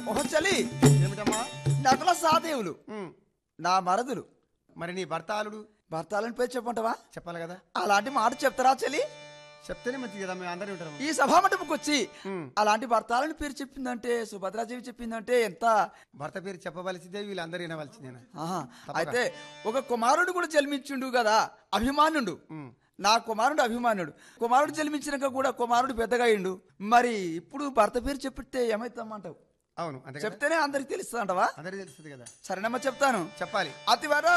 ఓహో చలి ఏమిటమ్మా నకుల సాదేవులు ఉమ్, నా మరదులు మరి నీ భర్త ఆలుడు భర్తాలని పేరు చెప్పంటావా చెప్పాలి కదా అలాంటి మాట చెప్తారా చలి చెప్తేనే మంచిది కదా మేము అందరం ఉంటాం ఈ సభామంటపంకి వచ్చి ఉమ్. అలాంటి భర్తాలని పేరు చెప్పిందంటే సుభద్రాదేవి చెప్పిందంటే ఎంత భర్త పేరు చెప్పవలసిందే వీళ్ళందరూ వినవలసిందేనా ఆహా, అయితే ఒక కుమారుడు కూడా జన్మించిండు కదా అభిమానుడు ఉమ్. నా కుమారుడు అభిమానుడు కుమారుడు జన్మించినాక కూడా కుమారుడు పెద్దగా అయిండు మరి ఇప్పుడు భర్త పేరు చెప్పితే ఏమైతామంటావు అవును అంతే కదా చెప్తేనే అందరికి తెలుస్తుంది అంటవా అందరికీ తెలుస్తుంది కదా సరేనమ్మా చెప్తాను చెప్పాలి అతివర